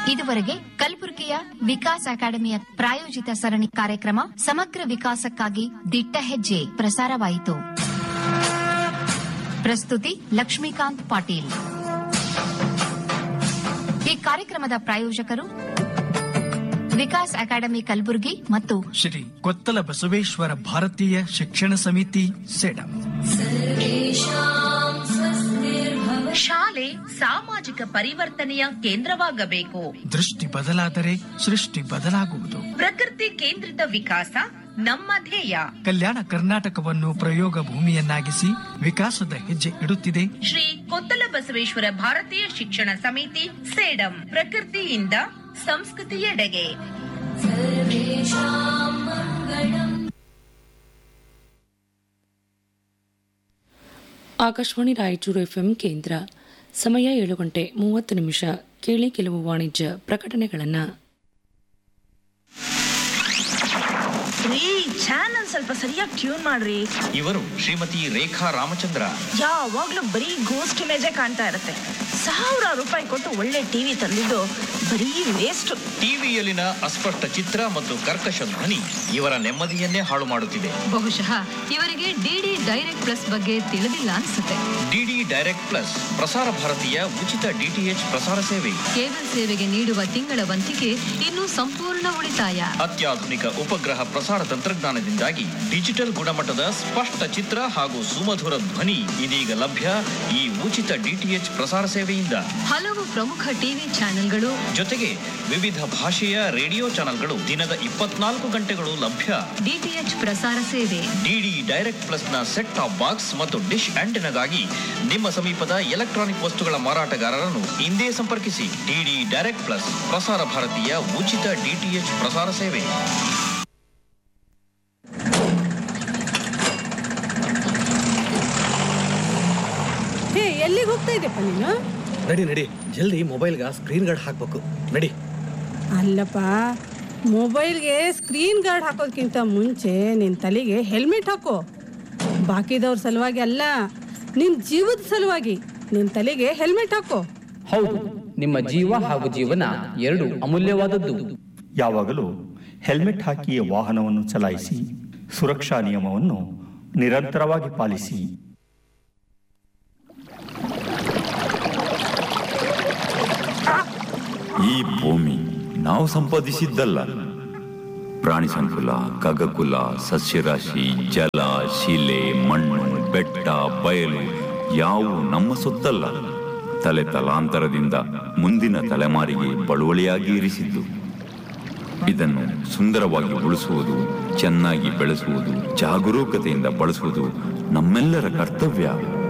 ಇದುವರೆಗೆ ಕಲಬುರಗಿಯ ವಿಕಾಸ್ ಅಕಾಡೆಮಿಯ ಪ್ರಾಯೋಜಿತ ಸರಣಿ ಕಾರ್ಯಕ್ರಮ ಸಮಗ್ರ ವಿಕಾಸಕ್ಕಾಗಿ ದಿಟ್ಟ ಹೆಜ್ಜೆ ಪ್ರಸಾರವಾಯಿತು ಪ್ರಸ್ತುತಿ ಲಕ್ಷ್ಮೀಕಾಂತ್ ಪಾಟೀಲ್ ಈ ಕಾರ್ಯಕ್ರಮದ ಪ್ರಾಯೋಜಕರು ವಿಕಾಸ್ ಅಕಾಡೆಮಿ ಕಲಬುರಗಿ ಮತ್ತು ಶ್ರೀ ಕೊತ್ತಲ ಬಸವೇಶ್ವರ ಭಾರತೀಯ ಶಿಕ್ಷಣ ಸಮಿತಿ ಸೆಡಂ ಶಾಲೆ ಸಾಮಾಜಿಕ ಪರಿವರ್ತನೆಯ ಕೇಂದ್ರವಾಗಬೇಕು ದೃಷ್ಟಿ ಬದಲಾದರೆ ಸೃಷ್ಟಿ ಬದಲಾಗುವುದು ಪ್ರಕೃತಿ ಕೇಂದ್ರಿತ ವಿಕಾಸ ನಮ್ಮ ಧ್ಯೇಯ ಕಲ್ಯಾಣ ಕರ್ನಾಟಕವನ್ನು ಪ್ರಯೋಗ ಭೂಮಿಯನ್ನಾಗಿಸಿ ವಿಕಾಸದ ಹೆಜ್ಜೆ ಇಡುತ್ತಿದೆ ಶ್ರೀ ಕೊತ್ತಲ ಬಸವೇಶ್ವರ ಭಾರತೀಯ ಶಿಕ್ಷಣ ಸಮಿತಿ ಸೇಡಂ ಪ್ರಕೃತಿಯಿಂದ ಸಂಸ್ಕೃತಿಯೆಡೆಗೆ ಆಕಾಶವಾಣಿ ರಾಯಚೂರು ಎಫ್ಎಂ ಕೇಂದ್ರ ಸಮಯ ಏಳು ಗಂಟೆ ಮೂವತ್ತು ನಿಮಿಷ ಕೇಳಿ ಕೆಲವು ವಾಣಿಜ್ಯ ಪ್ರಕಟಣೆಗಳನ್ನು ರೀ ಚಾನಲ್ ಸ್ವಲ್ಪ ಸರಿಯಾಗಿ ಟ್ಯೂನ್ ಮಾಡ್ರಿ ಇವರು ಶ್ರೀಮತಿ ರೇಖಾ ರಾಮಚಂದ್ರ ಯಾವಾಗ್ಲೂ ಬರೀ ಗೋಸ್ಟ್ ಇಮೇಜೇ ಕಾಣ್ತಾ ಇರುತ್ತೆ ಸಾವಿರ ರೂಪಾಯಿ ಕೊಟ್ಟು ಒಳ್ಳೆ ಟಿವಿ ತಂದಿದ್ದು ಬರೀ ವೇಸ್ಟ್ ಟಿವಿಯಲ್ಲಿನ ಅಸ್ಪಷ್ಟ ಚಿತ್ರ ಮತ್ತು ಕರ್ಕಶ ಧ್ವನಿ ಇವರ ನೆಮ್ಮದಿಯನ್ನೇ ಹಾಳು ಮಾಡುತ್ತಿದೆ ಬಹುಶಃ ಇವರಿಗೆ ಡಿಡಿ ಡೈರೆಕ್ಟ್ ಪ್ಲಸ್ ಬಗ್ಗೆ ತಿಳಿದಿಲ್ಲ ಅನ್ಸುತ್ತೆ ಡಿಡಿ ಡೈರೆಕ್ಟ್ ಪ್ಲಸ್ ಪ್ರಸಾರ ಭಾರತೀಯ ಉಚಿತ ಡಿಟಿಎಚ್ ಪ್ರಸಾರ ಸೇವೆ ಕೇಬಲ್ ಸೇವೆಗೆ ನೀಡುವ ತಿಂಗಳ ವಂತಿಗೆ ಇನ್ನು ಸಂಪೂರ್ಣ ಉಳಿತಾಯ ಅತ್ಯಾಧುನಿಕ ಉಪಗ್ರಹ ಪ್ರಸಾರ ತಂತ್ರಜ್ಞಾನದಿಂದಾಗಿ ಡಿಜಿಟಲ್ ಗುಣಮಟ್ಟದ ಸ್ಪಷ್ಟ ಚಿತ್ರ ಹಾಗೂ ಸುಮಧುರ ಧ್ವನಿ ಇದೀಗ ಲಭ್ಯ ಈ ಉಚಿತ ಡಿಟಿಎಚ್ ಪ್ರಸಾರ ಸೇವೆಯಿಂದ ಹಲವು ಪ್ರಮುಖ ಟಿವಿ ಚಾನೆಲ್ಗಳು ಜೊತೆಗೆ ವಿವಿಧ ಭಾಷೆಯ ರೇಡಿಯೋ ಚಾನೆಲ್ಗಳು ದಿನದ ಇಪ್ಪತ್ನಾಲ್ಕು ಗಂಟೆಗಳು ಲಭ್ಯ ಡಿಟಿಎಚ್ ಪ್ರಸಾರ ಸೇವೆ ಡಿಡಿ ಡೈರೆಕ್ಟ್ ಪ್ಲಸ್ ನ ಸೆಟ್ ಟಾಪ್ ಬಾಕ್ಸ್ ಮತ್ತು ಡಿಶ್ ಆಂಟೆನಾಗಾಗಿ ನಿಮ್ಮ ಸಮೀಪದ ಎಲೆಕ್ಟ್ರಾನಿಕ್ ವಸ್ತುಗಳ ಮಾರಾಟಗಾರರನ್ನು ಇಂದೇ ಸಂಪರ್ಕಿಸಿ ಡಿಡಿ ಡೈರೆಕ್ಟ್ ಪ್ಲಸ್ ಪ್ರಸಾರ ಭಾರತೀಯ ಉಚಿತ ಡಿಟಿಎಚ್ ಪ್ರಸಾರ ಸೇವೆ ಹೇ ಎಲ್ಲಿಗೆ ಹೋಗ್ತಾ ಇದ್ದೆಪ್ಪ ನೀನು ನಡಿ ನಡಿ ಜಲ್ದಿ ಮೊಬೈಲ್ಗೆ ಸ್ಕ್ರೀನ್ ಗಾರ್ಡ್ ಹಾಕ್ಬೇಕು ನಡಿ ಅಲ್ಲಪ್ಪ ಮೊಬೈಲ್ಗೆ ಸ್ಕ್ರೀನ್ ಗಾರ್ಡ್ ಹಾಕೋದಕ್ಕಿಂತ ಮುಂಚೆ ನಿನ್ನ ತಲೆಗೆ ಹೆಲ್ಮೆಟ್ ಹಾಕೋ ಬಾಕಿದವ್ರ ಸಲುವಾಗಿ ಅಲ್ಲ ನಿನ್ನ ಜೀವದ ಸಲುವಾಗಿ ನಿನ್ನ ತಲೆಗೆ ಹೆಲ್ಮೆಟ್ ಹಾಕೋ ಹೌದು ನಿಮ್ಮ ಜೀವ ಹಾಗೂ ಜೀವನ ಎರಡು ಅಮೂಲ್ಯವಾದದ್ದು ಯಾವಾಗಲೂ ಹೆಲ್ಮೆಟ್ ಹಾಕಿಯೇ ವಾಹನವನ್ನು ಚಲಾಯಿಸಿ ಸುರಕ್ಷಾ ನಿಯಮವನ್ನು ನಿರಂತರವಾಗಿ ಪಾಲಿಸಿ ಈ ಭೂಮಿ ನಾವು ಸಂಪಾದಿಸಿದ್ದಲ್ಲ ಪ್ರಾಣಿ ಸಂಕುಲ ಖಗಕುಲ ಸಸ್ಯರಾಶಿ ಜಲ ಶಿಲೆ ಮಣ್ಣು ಬೆಟ್ಟ ಬಯಲು ಯಾವು ನಮ್ಮ ಸೊತ್ತಲ್ಲ ತಲೆ ತಲಾಂತರದಿಂದ ಮುಂದಿನ ತಲೆಮಾರಿಗೆ ಬಳುವಳಿಯಾಗಿ ಇರಿಸಿದ್ದು ಇದನ್ನು ಸುಂದರವಾಗಿ ಉಳಿಸುವುದು ಚೆನ್ನಾಗಿ ಬೆಳೆಸುವುದು ಜಾಗರೂಕತೆಯಿಂದ ಬಳಸುವುದು ನಮ್ಮೆಲ್ಲರ ಕರ್ತವ್ಯ